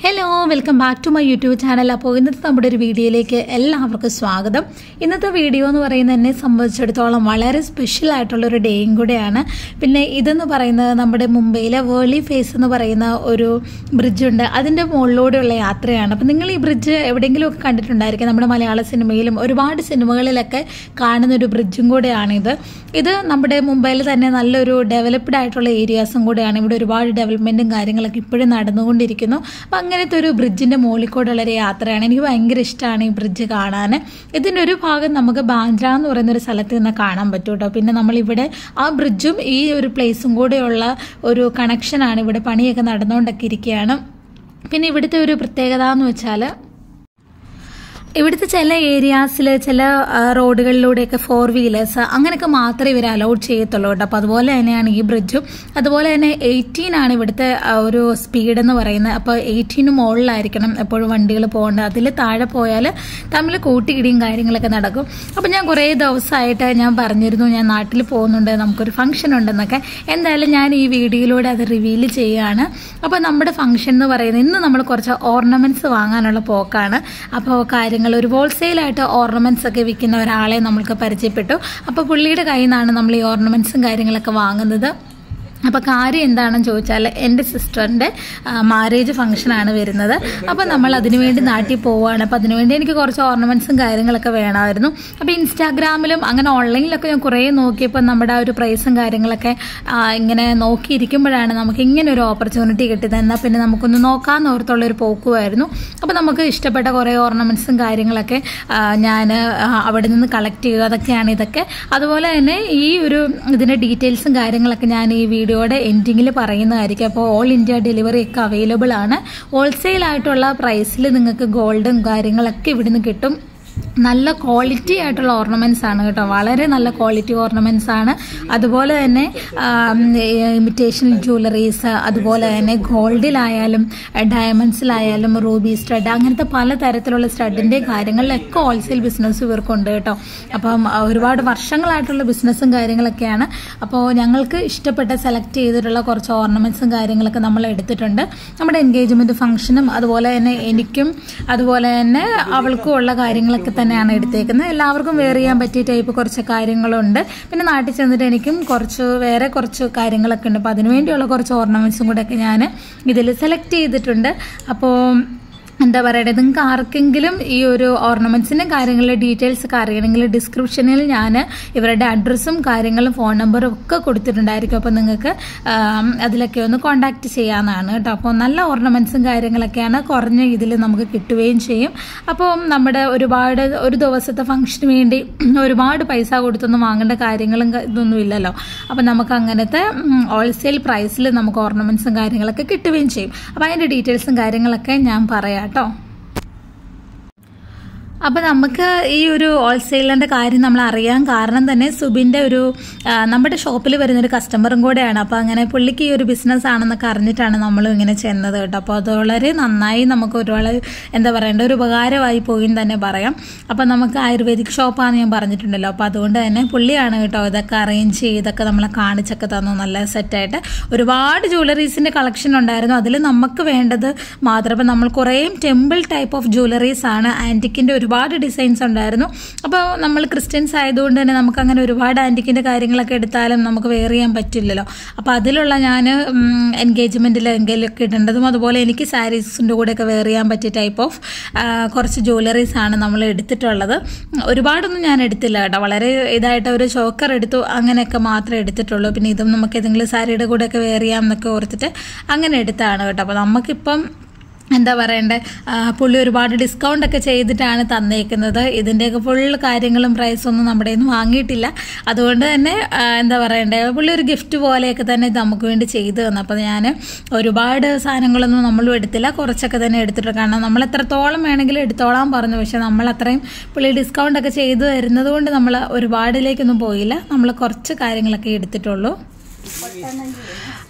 hello welcome back to my YouTube channel അപ്പോൾ ഇന്നത്തെ നമ്മുടെ ഒരു വീഡിയോയിലേക്ക് എല്ലാവർക്കും സ്വാഗതം ഇന്നത്തെ വീഡിയോ എന്ന് പറയുന്നത് എന്നെ സംബന്ധിച്ചിടത്തോളം വളരെ സ്പെഷ്യൽ ആയിട്ടുള്ള ഒരു ഡേയും കൂടെയാണ് പിന്നെ ഇതെന്ന് പറയുന്നത് നമ്മുടെ മുംബൈയിലെ വേളി ഫേസ് എന്ന് പറയുന്ന ഒരു ബ്രിഡ്ജുണ്ട് അതിൻ്റെ മുകളിലൂടെയുള്ള യാത്രയാണ് അപ്പോൾ നിങ്ങൾ ഈ ബ്രിഡ്ജ് എവിടെയെങ്കിലുമൊക്കെ കണ്ടിട്ടുണ്ടായിരിക്കും നമ്മുടെ മലയാള സിനിമയിലും ഒരുപാട് സിനിമകളിലൊക്കെ കാണുന്ന ഒരു ബ്രിഡ്ജും കൂടെയാണിത് ഇത് നമ്മുടെ മുംബൈയിൽ തന്നെ നല്ലൊരു ഡെവലപ്ഡ് ആയിട്ടുള്ള ഏരിയാസും കൂടെയാണ് ഇവിടെ ഒരുപാട് ഡെവലപ്മെൻറ്റും കാര്യങ്ങളൊക്കെ ഇപ്പോഴും നടന്നുകൊണ്ടിരിക്കുന്നു അപ്പം അങ്ങനത്തെ ഒരു ബ്രിഡ്ജിൻ്റെ മുകളിൽ കൂടെയുള്ള ഒരു യാത്രയാണ് എനിക്ക് ഭയങ്കര ഇഷ്ടമാണ് ഈ ബ്രിഡ്ജ് കാണാൻ ഇതിൻ്റെ ഒരു ഭാഗം നമുക്ക് ബാന്ദ്ര എന്ന് പറയുന്ന ഒരു സ്ഥലത്ത് നിന്ന് കാണാൻ പറ്റും കേട്ടോ പിന്നെ നമ്മളിവിടെ ആ ബ്രിഡ്ജും ഈ ഒരു പ്ലേസും കൂടെയുള്ള ഒരു കണക്ഷനാണ് ഇവിടെ പണിയൊക്കെ നടന്നുകൊണ്ടൊക്കെ ഇരിക്കുകയാണ് പിന്നെ ഇവിടുത്തെ ഒരു പ്രത്യേകത എന്ന് വെച്ചാൽ ഇവിടുത്തെ ചില ഏരിയാസിൽ ചില ആ, റോഡുകളിലൂടെയൊക്കെ ഫോർ വീലേഴ്സ് അങ്ങനെയൊക്കെ മാത്രമേ ഇവർ അലൗഡ് ചെയ്യത്തുള്ളൂ കേട്ടോ അപ്പോൾ അതുപോലെ തന്നെയാണ് ഈ ബ്രിഡ്ജും അതുപോലെ തന്നെ എയ്റ്റീൻ ആണ് ഇവിടുത്തെ ആ, ഒരു സ്പീഡ് എന്ന് പറയുന്നത് അപ്പോൾ എയ്റ്റീന് മുകളിലായിരിക്കണം എപ്പോഴും വണ്ടികൾ പോകേണ്ടത് അതിൽ താഴെ പോയാൽ തമ്മിൽ കൂട്ടിയിടിയും കാര്യങ്ങളൊക്കെ നടക്കും അപ്പോൾ ഞാൻ കുറേ ദിവസമായിട്ട് ഞാൻ പറഞ്ഞിരുന്നു ഞാൻ നാട്ടിൽ പോകുന്നുണ്ട് നമുക്കൊരു ഫംഗ്ഷൻ ഉണ്ടെന്നൊക്കെ എന്തായാലും ഞാൻ ഈ വീഡിയോയിലൂടെ അത് റിവീൽ ചെയ്യുകയാണ് അപ്പോൾ നമ്മുടെ ഫംഗ്ഷൻ എന്ന് പറയുന്നത് ഇന്ന് നമ്മൾ കുറച്ച് ഓർണമെന്റ്സ് വാങ്ങാനുള്ള പോക്കാണ് അപ്പോൾ കാര്യങ്ങൾ ഒരു ഹോൾസെയിലായിട്ട് ഓർണമെന്റ്സ് ഒക്കെ വിൽക്കുന്ന ഒരാളെ നമ്മൾക്ക് പരിചയപ്പെട്ടു അപ്പോൾ പുള്ളിയുടെ കയ്യിൽ നിന്നാണ് നമ്മൾ ഈ ഓർണമെന്റ്സും കാര്യങ്ങളൊക്കെ വാങ്ങുന്നത് അപ്പോൾ കാര്യം എന്താണെന്ന് ചോദിച്ചാൽ എൻ്റെ സിസ്റ്ററിൻ്റെ മാരേജ് ഫംഗ്ഷനാണ് വരുന്നത് അപ്പോൾ നമ്മൾ അതിനുവേണ്ടി നാട്ടിൽ പോവുകയാണ് അപ്പോൾ അതിനുവേണ്ടി എനിക്ക് കുറച്ച് ഓർണമെൻറ്റ്സും കാര്യങ്ങളൊക്കെ വേണമായിരുന്നു അപ്പോൾ ഇൻസ്റ്റാഗ്രാമിലും അങ്ങനെ ഓൺലൈനിലൊക്കെ ഞാൻ കുറേ നോക്കിയപ്പോൾ നമ്മുടെ ആ ഒരു പ്രൈസും കാര്യങ്ങളൊക്കെ ആ, ഇങ്ങനെ നോക്കിയിരിക്കുമ്പോഴാണ് നമുക്ക് ഇങ്ങനെ ഒരു ഓപ്പർച്യൂണിറ്റി കിട്ടിയത് എന്നാൽ പിന്നെ നമുക്കൊന്ന് നോക്കാമെന്ന് ഓർത്തുള്ള ഒരു പോക്കുമായിരുന്നു അപ്പോൾ നമുക്ക് ഇഷ്ടപ്പെട്ട കുറേ ഓർണമെൻറ്റ്സും കാര്യങ്ങളൊക്കെ ഞാൻ അവിടെ നിന്ന് കളക്ട് ചെയ്തു അതൊക്കെയാണ് ഇതൊക്കെ അതുപോലെ തന്നെ ഈ ഒരു ഇതിൻ്റെ ഡീറ്റെയിൽസും കാര്യങ്ങളൊക്കെ ഞാൻ ഈ വീഡിയോയുടെ എൻഡിങ്ങിൽ പറയുന്നതായിരിക്കും അപ്പോൾ ഓൾ ഇന്ത്യ ഡെലിവറി ഒക്കെ അവൈലബിൾ ആണ് ഹോൾസെയിൽ ആയിട്ടുള്ള പ്രൈസിൽ നിങ്ങൾക്ക് ഗോൾഡും കാര്യങ്ങളൊക്കെ ഇവിടുന്ന് കിട്ടും നല്ല ക്വാളിറ്റി ആയിട്ടുള്ള ഓർണമെന്റ്സ് ആണ് കേട്ടോ വളരെ നല്ല ക്വാളിറ്റി ഓർണമെന്റ്സ് ആണ് അതുപോലെ തന്നെ ഇമിറ്റേഷൻ ജ്വല്ലറീസ് അതുപോലെ തന്നെ ഗോൾഡിലായാലും ഡയമണ്ട്സിലായാലും റൂബി സ്റ്റഡ് അങ്ങനത്തെ പല തരത്തിലുള്ള സ്റ്റഡിൻ്റെ കാര്യങ്ങളിലൊക്കെ ഹോൾസെയിൽ ബിസിനസ് ഇവർക്കുണ്ട് കേട്ടോ അപ്പം ആ, ഒരുപാട് വർഷങ്ങളായിട്ടുള്ള ബിസിനസ്സും കാര്യങ്ങളൊക്കെയാണ് അപ്പോൾ ഞങ്ങൾക്ക് ഇഷ്ടപ്പെട്ട സെലക്ട് ചെയ്തിട്ടുള്ള കുറച്ച് ഓർണമെന്റ്സും കാര്യങ്ങളൊക്കെ നമ്മൾ എടുത്തിട്ടുണ്ട് നമ്മുടെ എൻഗേജ്മെന്റ് ഫംഗ്ഷനും അതുപോലെ തന്നെ എനിക്കും അതുപോലെ തന്നെ അവൾക്കും ഉള്ള കാര്യങ്ങളൊക്കെ തന്നെയാണ് എടുത്തേക്കുന്നത് എല്ലാവർക്കും വെയർ ചെയ്യാൻ പറ്റിയ ടൈപ്പ് കുറച്ച് കാര്യങ്ങളുണ്ട് പിന്നെ നാട്ടിൽ ചെന്നിട്ട് എനിക്കും കുറച്ച് വേറെ കുറച്ച് കാര്യങ്ങളൊക്കെ ഉണ്ട് അപ്പോൾ അതിനുവേണ്ടിയുള്ള കുറച്ച് ഓർണമെന്റ്സും കൂടെയൊക്കെ ഞാൻ ഇതിൽ സെലക്ട് ചെയ്തിട്ടുണ്ട് അപ്പോൾ എന്താ പറയണ്ടേ നിങ്ങൾക്ക് ആർക്കെങ്കിലും ഈ ഒരു ഓർണമെന്റ്സിന്റെ കാര്യങ്ങളുടെ ഡീറ്റെയിൽസ് ഒക്കെ അറിയണമെങ്കിൽ ഡിസ്ക്രിപ്ഷനിൽ ഞാൻ ഇവരുടെ അഡ്രസ്സും കാര്യങ്ങളും ഫോൺ നമ്പറും ഒക്കെ കൊടുത്തിട്ടുണ്ടായിരിക്കും അപ്പോൾ നിങ്ങൾക്ക് ആം, അതിലൊക്കെ ഒന്ന് കോൺടാക്ട് ചെയ്യാവുന്നതാണ് കേട്ടോ അപ്പോൾ നല്ല ഓർണമെന്റ്സും കാര്യങ്ങളൊക്കെയാണ് കുറഞ്ഞ ഇതിൽ നമുക്ക് കിട്ടുകയും ചെയ്യും അപ്പോൾ നമ്മുടെ ഒരുപാട് ഒരു ദിവസത്തെ ഫംഗ്ഷന് വേണ്ടി ഒരുപാട് പൈസ കൊടുത്തൊന്നും വാങ്ങേണ്ട കാര്യങ്ങളും ക- ഇതൊന്നും ഇല്ലല്ലോ അപ്പോൾ നമുക്ക് അങ്ങനത്തെ ഹോൾസെയിൽ പ്രൈസിൽ നമുക്ക് ഓർണമെന്റ്സും കാര്യങ്ങളൊക്കെ കിട്ടുകയും ചെയ്യും അപ്പോൾ അതിൻ്റെ ഡീറ്റെയിൽസും കാര്യങ്ങളൊക്കെ ഞാൻ പറയാം കേട്ടോ അപ്പോൾ നമുക്ക് ഈ ഒരു ഹോൾസെയിലിൻ്റെ കാര്യം നമ്മൾ അറിയാൻ കാരണം തന്നെ സുബിൻ്റെ ഒരു ആ, നമ്മുടെ ഷോപ്പിൽ വരുന്നൊരു കസ്റ്റമറും കൂടെയാണ് അപ്പോൾ അങ്ങനെ പുള്ളിക്ക് ഈ ഒരു ബിസിനസ് ആണെന്നൊക്കെ അറിഞ്ഞിട്ടാണ് നമ്മൾ ഇങ്ങനെ ചെന്നത് കേട്ടോ അപ്പോൾ അത് വളരെ നന്നായി നമുക്ക് ഒരുപാട് എന്താ പറയേണ്ട ഒരു ഉപകാരമായി പോയി എന്ന് തന്നെ പറയാം അപ്പോൾ നമുക്ക് ആയുർവേദിക് ഷോപ്പാണെന്ന് ഞാൻ പറഞ്ഞിട്ടുണ്ടല്ലോ അപ്പോൾ അതുകൊണ്ട് തന്നെ പുള്ളിയാണ് കേട്ടോ ഇതൊക്കെ അറേഞ്ച് ചെയ്തൊക്കെ നമ്മളെ കാണിച്ചൊക്കെ തന്നു നല്ല സെറ്റായിട്ട് ഒരുപാട് ജ്വല്ലറീസിൻ്റെ കളക്ഷൻ ഉണ്ടായിരുന്നു അതിൽ നമുക്ക് വേണ്ടത് മാത്രം അപ്പോൾ നമ്മൾ കുറേ ടെമ്പിൾ ടൈപ്പ് ഓഫ് ജ്വല്ലറീസ് ആണ് ആൻറ്റിക്കിൻ്റെ ഒരുപാട് ഡിസൈൻസ് ഉണ്ടായിരുന്നു അപ്പോൾ നമ്മൾ ക്രിസ്ത്യൻസ് ആയതുകൊണ്ട് തന്നെ നമുക്ക് അങ്ങനെ ഒരുപാട് ആൻറ്റിക്കിൻ്റെ കാര്യങ്ങളൊക്കെ എടുത്താലും നമുക്ക് വെയർ ചെയ്യാൻ പറ്റില്ലല്ലോ അപ്പോൾ അതിലുള്ള ഞാൻ എൻഗേജ്മെൻറ്റിൽ എന്തെങ്കിലുമൊക്കെ ഇടേണ്ടതും അതുപോലെ എനിക്ക് സാരീസിൻ്റെ കൂടെയൊക്കെ വെയർ ചെയ്യാൻ പറ്റിയ ടൈപ്പ് ഓഫ് കുറച്ച് ജ്വല്ലറീസ് ആണ് നമ്മൾ എടുത്തിട്ടുള്ളത് ഒരുപാടൊന്നും ഞാൻ എടുത്തില്ല കേട്ടോ വളരെ ഇതായിട്ട് ഒരു ചോക്കർ എടുത്തു അങ്ങനെയൊക്കെ മാത്രമേ എടുത്തിട്ടുള്ളൂ പിന്നെ ഇതും നമുക്ക് ഏതെങ്കിലും സാരിയുടെ കൂടെയൊക്കെ വെയർ ചെയ്യാം എന്നൊക്കെ ഓർത്തിട്ട് അങ്ങനെ എടുത്താണ് കേട്ടോ അപ്പോൾ നമുക്കിപ്പം എന്താ പറയണ്ടേ ആ, പുള്ളി ഒരുപാട് ഡിസ്കൗണ്ട് ഒക്കെ ചെയ്തിട്ടാണ് തന്നേക്കുന്നത് ഇതിൻ്റെയൊക്കെ ഫുൾ കാര്യങ്ങളും പ്രൈസും ഒന്നും നമ്മുടെ നിന്ന് വാങ്ങിയിട്ടില്ല അതുകൊണ്ട് തന്നെ ആ, എന്താ പറയണ്ടേ പുള്ളി ഒരു ഗിഫ്റ്റ് പോലെയൊക്കെ തന്നെ ഇത് നമുക്ക് വേണ്ടി ചെയ്തു തന്നു അപ്പോൾ ഞാൻ ഒരുപാട് സാധനങ്ങളൊന്നും നമ്മളും എടുത്തില്ല കുറച്ചൊക്കെ തന്നെ എടുത്തിട്ടുണ്ട് കാരണം നമ്മൾ എത്രത്തോളം വേണമെങ്കിലും എടുത്തോളാൻ പറഞ്ഞു പക്ഷെ നമ്മൾ അത്രയും പുള്ളി ഡിസ്കൗണ്ട് ഒക്കെ ചെയ്തു തരുന്നത് കൊണ്ട് നമ്മൾ ഒരുപാടിലേക്കൊന്നും പോയില്ല നമ്മൾ കുറച്ച് കാര്യങ്ങളൊക്കെ എടുത്തിട്ടുള്ളൂ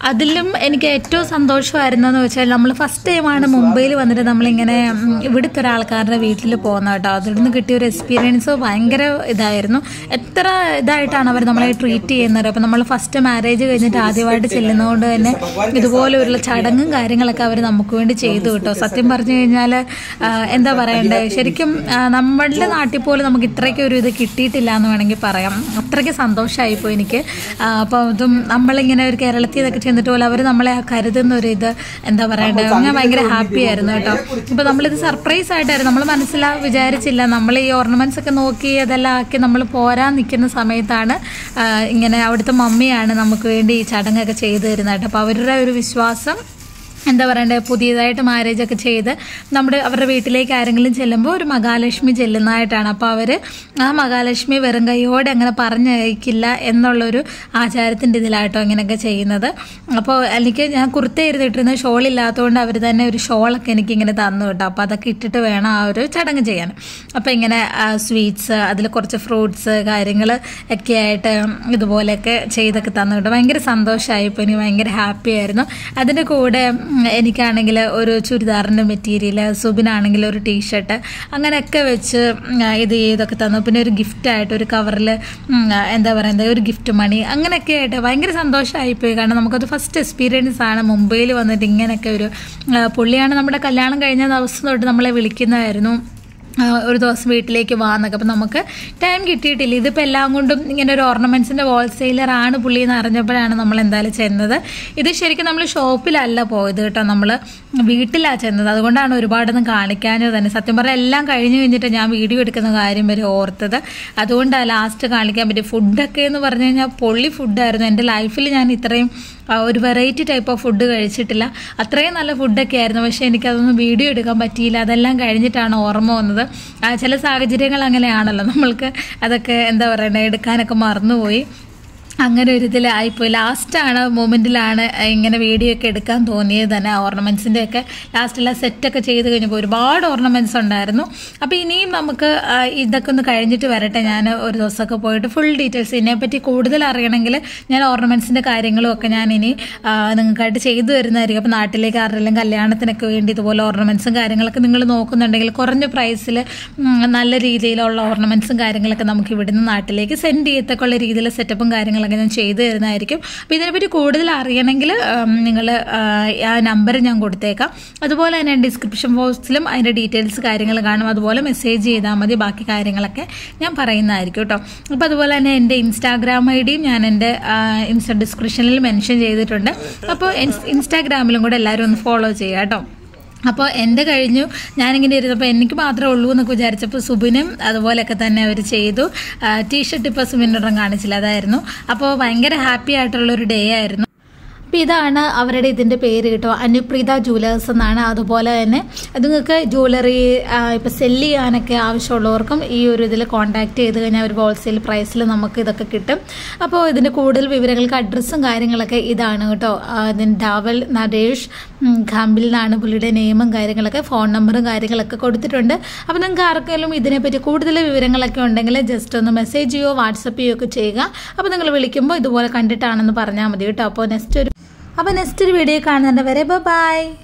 അതിലും എനിക്ക് ഏറ്റവും സന്തോഷമായിരുന്നെന്ന് വെച്ചാൽ നമ്മൾ ഫസ്റ്റ് ടൈമാണ് മുംബൈയിൽ വന്നിട്ട് നമ്മളിങ്ങനെ ഉം, ഇവിടുത്തെ ഒരാൾക്കാരുടെ വീട്ടിൽ പോകുന്നത് കേട്ടോ അതിൽ നിന്ന് കിട്ടിയ ഒരു എക്സ്പീരിയൻസ് ഭയങ്കര ഇതായിരുന്നു എത്ര ഇതായിട്ടാണ് അവർ നമ്മളെ ട്രീറ്റ് ചെയ്യുന്നത് അപ്പം നമ്മൾ ഫസ്റ്റ് മാരേജ് കഴിഞ്ഞിട്ട് ആദ്യമായിട്ട് ചെല്ലുന്നതുകൊണ്ട് തന്നെ ഇതുപോലെയുള്ള ചടങ്ങും കാര്യങ്ങളൊക്കെ അവർ നമുക്ക് വേണ്ടി ചെയ്തു കേട്ടോ സത്യം പറഞ്ഞു കഴിഞ്ഞാൽ എന്താ പറയണ്ടേ ശരിക്കും ആ, നമ്മളുടെ നാട്ടിൽ പോലും നമുക്ക് ഇത്രയ്ക്ക് ഒരു ഇത് കിട്ടിയിട്ടില്ല എന്ന് വേണമെങ്കിൽ പറയാം അത്രയ്ക്ക് സന്തോഷമായിപ്പോയി എനിക്ക് അപ്പോൾ അതും നമ്മളിങ്ങനെ ഒരു കേരളത്തിൽ നിന്നൊക്കെ ചെന്നിട്ട് പോലെ അവർ നമ്മളെ ആ കരുതുന്ന ഒരു ഇത് എന്താ പറയണ്ടേ ഞാൻ ഭയങ്കര ഹാപ്പി ആയിരുന്നു കേട്ടോ ഇപ്പോൾ നമ്മളിത് സർപ്രൈസ് ആയിട്ടായിരുന്നു നമ്മൾ മനസ്സിലാ വിചാരിച്ചില്ല നമ്മൾ ഈ ഓർണമെന്റ്സ് ഒക്കെ നോക്കി അതെല്ലാം ആക്കി നമ്മൾ പോരാൻ നിൽക്കുന്ന സമയത്താണ് ആ, ഇങ്ങനെ അവിടുത്തെ മമ്മിയാണ് നമുക്ക് വേണ്ടി ഈ ചടങ്ങൊക്കെ ചെയ്തു തരുന്നത് കേട്ടോ അപ്പോൾ അവരുടെ ഒരു വിശ്വാസം എന്താ പറയണ്ടേ പുതിയതായിട്ട് മാരേജ് ഒക്കെ ചെയ്ത് നമ്മുടെ അവരുടെ വീട്ടിലേക്ക് ആരെങ്കിലും ചെല്ലുമ്പോൾ ഒരു മഹാലക്ഷ്മി ചെല്ലുന്നതായിട്ടാണ് അപ്പോൾ അവർ ആ മഹാലക്ഷ്മി വെറും കൈയോടെ അങ്ങനെ പറഞ്ഞയക്കില്ല എന്നുള്ളൊരു ആചാരത്തിൻ്റെ ഇതിലായിട്ടോ ഇങ്ങനെയൊക്കെ ചെയ്യുന്നത് അപ്പോൾ എനിക്ക് ഞാൻ കുർത്ത എഴുതിയിട്ടിരുന്ന ഷോൾ ഇല്ലാത്തതുകൊണ്ട് അവർ തന്നെ ഒരു ഷോളൊക്കെ എനിക്ക് ഇങ്ങനെ തന്നു കേട്ടോ അപ്പോൾ അതൊക്കെ ഇട്ടിട്ട് വേണം ആ ഒരു ചടങ്ങ് ചെയ്യാൻ അപ്പോൾ ഇങ്ങനെ സ്വീറ്റ്സ് അതിൽ കുറച്ച് ഫ്രൂട്ട്സ് കാര്യങ്ങൾ ഒക്കെ ആയിട്ട് ഇതുപോലെയൊക്കെ ചെയ്തൊക്കെ തന്നു കേട്ടോ ഭയങ്കര സന്തോഷമായി ഇപ്പോൾ എനിക്ക് ഭയങ്കര ഹാപ്പി ആയിരുന്നു അതിൻ്റെ കൂടെ ഉം, എനിക്കാണെങ്കിൽ ഒരു ചുരിദാറിൻ്റെ മെറ്റീരിയൽ സുബിനാണെങ്കിൽ ഒരു ടീഷർട്ട് അങ്ങനെയൊക്കെ വെച്ച് ഉം, ഇത് ചെയ്തൊക്കെ തന്നു പിന്നെ ഒരു ഗിഫ്റ്റായിട്ട് ഒരു കവറിൽ എന്താ പറയുന്നത് ഒരു ഗിഫ്റ്റ് മണി അങ്ങനെയൊക്കെ ആയിട്ട് ഭയങ്കര സന്തോഷമായിപ്പോയി കാരണം നമുക്കത് ഫസ്റ്റ് എക്സ്പീരിയൻസ് ആണ് മുംബൈയിൽ വന്നിട്ട് ഇങ്ങനെയൊക്കെ ഒരു ആ, പുള്ളിയാണ് നമ്മുടെ കല്യാണം കഴിഞ്ഞ ദിവസം തൊട്ട് നമ്മളെ വിളിക്കുന്നതായിരുന്നു ആ, ഒരു ദിവസം വീട്ടിലേക്ക് വാന്നൊക്കെ അപ്പം നമുക്ക് ടൈം കിട്ടിയിട്ടില്ല ഇതിപ്പോൾ എല്ലാം കൊണ്ടും ഇങ്ങനെ ഒരു ഓർണമെൻറ്റ്സിൻ്റെ ഹോൾസെയിലർ ആണ് പുള്ളി എന്ന് അറിഞ്ഞപ്പോഴാണ് നമ്മൾ എന്തായാലും ചെന്നത് ഇത് ശരിക്കും നമ്മൾ ഷോപ്പിലല്ല പോയത് കേട്ടോ നമ്മൾ വീട്ടിലാണ് ചെന്നത് അതുകൊണ്ടാണ് ഒരുപാടൊന്നും കാണിക്കാഞ്ഞത് തന്നെ സത്യം പറഞ്ഞാൽ എല്ലാം കഴിഞ്ഞ് കഴിഞ്ഞിട്ട് ഞാൻ വീഡിയോ എടുക്കുന്ന കാര്യം വരെ ഓർത്തത് അതുകൊണ്ടാണ് ലാസ്റ്റ് കാണിക്കാൻ പറ്റി ഫുഡൊക്കെ എന്ന് പറഞ്ഞു കഴിഞ്ഞാൽ പൊള്ളി ഫുഡായിരുന്നു എൻ്റെ ലൈഫിൽ ഞാൻ ഇത്രയും ആ, ഒരു വെറൈറ്റി ടൈപ്പ് ഓഫ് ഫുഡ് കഴിച്ചിട്ടില്ല അത്രയും നല്ല ഫുഡൊക്കെ ആയിരുന്നു പക്ഷേ എനിക്കതൊന്നും വീഡിയോ എടുക്കാൻ പറ്റിയില്ല അതെല്ലാം കഴിഞ്ഞിട്ടാണ് ഓർമ്മ വന്നത് ആ, ചില സാഹചര്യങ്ങൾ അങ്ങനെയാണല്ലോ നമ്മൾക്ക് അതൊക്കെ എന്താ പറയണ്ടേ എടുക്കാനൊക്കെ മറന്നുപോയി അങ്ങനെ ഒരു ഇതിലായിപ്പോയി ലാസ്റ്റാണ് മൊമെൻറ്റിലാണ് ഇങ്ങനെ വീഡിയോ ഒക്കെ എടുക്കാൻ തോന്നിയത് തന്നെ ഓർണമെൻറ്റ്സിൻ്റെ ഒക്കെ ലാസ്റ്റെല്ലാം സെറ്റൊക്കെ ചെയ്ത് കഴിഞ്ഞപ്പോൾ ഒരുപാട് ഓർണമെൻറ്റ്സ് ഉണ്ടായിരുന്നു അപ്പോൾ ഇനിയും നമുക്ക് ആ, ഇതൊക്കെ ഒന്ന് കഴിഞ്ഞിട്ട് വരട്ടെ ഞാൻ ഒരു ദിവസമൊക്കെ പോയിട്ട് ഫുൾ ഡീറ്റെയിൽസ് ഇതിനെപ്പറ്റി കൂടുതൽ അറിയണമെങ്കിൽ ഞാൻ ഓർണമെൻറ്റ്സിൻ്റെ കാര്യങ്ങളും ഒക്കെ ഞാൻ ഇനി ആ, നിങ്ങൾക്കായിട്ട് ചെയ്തു തരുന്നതായിരിക്കും അപ്പോൾ നാട്ടിലേക്ക് ആരുടെയും കല്യാണത്തിനൊക്കെ വേണ്ടി ഇതുപോലെ ഓർണമെൻറ്റ്സും കാര്യങ്ങളൊക്കെ നിങ്ങൾ നോക്കുന്നുണ്ടെങ്കിൽ കുറഞ്ഞ പ്രൈസിൽ നല്ല രീതിയിലുള്ള ഓർണമെൻറ്റ്സും കാര്യങ്ങളൊക്കെ നമുക്ക് ഇവിടുന്ന് നാട്ടിലേക്ക് സെൻഡ് ചെയ്യത്തക്കുള്ള രീതിയിൽ സെറ്റപ്പും കാര്യങ്ങളൊക്കെ ഞാൻ ചെയ്തു തരുന്നതായിരിക്കും അപ്പോൾ ഇതിനെപ്പറ്റി കൂടുതൽ അറിയണമെങ്കിൽ നിങ്ങൾ ആ നമ്പർ ഞാൻ കൊടുത്തേക്കാം അതുപോലെ തന്നെ ഡിസ്ക്രിപ്ഷൻ ബോക്സിലും അതിൻ്റെ ഡീറ്റെയിൽസ് കാര്യങ്ങൾ കാണും അതുപോലെ മെസ്സേജ് ചെയ്താൽ മതി ബാക്കി കാര്യങ്ങളൊക്കെ ഞാൻ പറയുന്നതായിരിക്കും കേട്ടോ അപ്പോൾ അതുപോലെ തന്നെ എൻ്റെ ഇൻസ്റ്റാഗ്രാം ഐ ഡിയും ഞാൻ എൻ്റെ ഇൻസ്റ്റ ഡിസ്ക്രിപ്ഷനിൽ മെൻഷൻ ചെയ്തിട്ടുണ്ട് അപ്പോൾ ഇൻസ്റ്റാഗ്രാമിലും കൂടെ എല്ലാവരും ഒന്ന് ഫോളോ ചെയ്യുക കേട്ടോ അപ്പോൾ എൻ്റെ കഴിഞ്ഞു ഞാനിങ്ങനെ ഇരുന്നപ്പോൾ എനിക്ക് മാത്രമേ ഉള്ളൂ എന്നൊക്കെ വിചാരിച്ചപ്പോൾ സുബിനും അതുപോലെയൊക്കെ തന്നെ അവർ ചെയ്തു ടീഷർട്ട് ഇപ്പോൾ സുബിനൊന്നും കാണിച്ചില്ല അതായിരുന്നു അപ്പോൾ ഭയങ്കര ഹാപ്പി ആയിട്ടുള്ള ഒരു ഡേ ആയിരുന്നു അപ്പോൾ ഇതാണ് അവരുടെ ഇതിൻ്റെ പേര് കേട്ടോ അനുപ്രീത ജുവലേഴ്സ് എന്നാണ് അതുപോലെ തന്നെ നിങ്ങൾക്ക് ജ്വല്ലറി ഇപ്പോൾ സെല്ല് ചെയ്യാനൊക്കെ ആവശ്യമുള്ളവർക്കും ഈ ഒരു ഇതിൽ കോൺടാക്ട് ചെയ്ത് കഴിഞ്ഞാൽ ഒരു ഹോൾസെയിൽ പ്രൈസിൽ നമുക്ക് ഇതൊക്കെ കിട്ടും അപ്പോൾ ഇതിൻ്റെ കൂടുതൽ വിവരങ്ങൾക്ക് അഡ്രസ്സും കാര്യങ്ങളൊക്കെ ഇതാണ് കേട്ടോ ആ, ഇതിന് ഡാവൽ നരേഷ് ഉം, ഖാമ്പിൽ നിന്നാണ് പുള്ളിയുടെ നെയിമും കാര്യങ്ങളൊക്കെ ഫോൺ നമ്പറും കാര്യങ്ങളൊക്കെ കൊടുത്തിട്ടുണ്ട് അപ്പോൾ നിങ്ങൾക്ക് ആർക്കെങ്കിലും ഇതിനെപ്പറ്റി കൂടുതൽ വിവരങ്ങളൊക്കെ ഉണ്ടെങ്കിൽ ജസ്റ്റ് ഒന്ന് മെസ്സേജ് ചെയ്യുകയോ വാട്സപ്പ് ചെയ്യുകയോ ഒക്കെ ചെയ്യുക അപ്പോൾ നിങ്ങൾ വിളിക്കുമ്പോൾ ഇതുപോലെ കണ്ടിട്ടാണെന്ന് പറഞ്ഞാൽ മതി കേട്ടോ അപ്പോൾ നെക്സ്റ്റ് ഒരു അപ്പോൾ നെക്സ്റ്റ് ഒരു വീഡിയോ കാണുന്നുണ്ട് വരെ ബൈ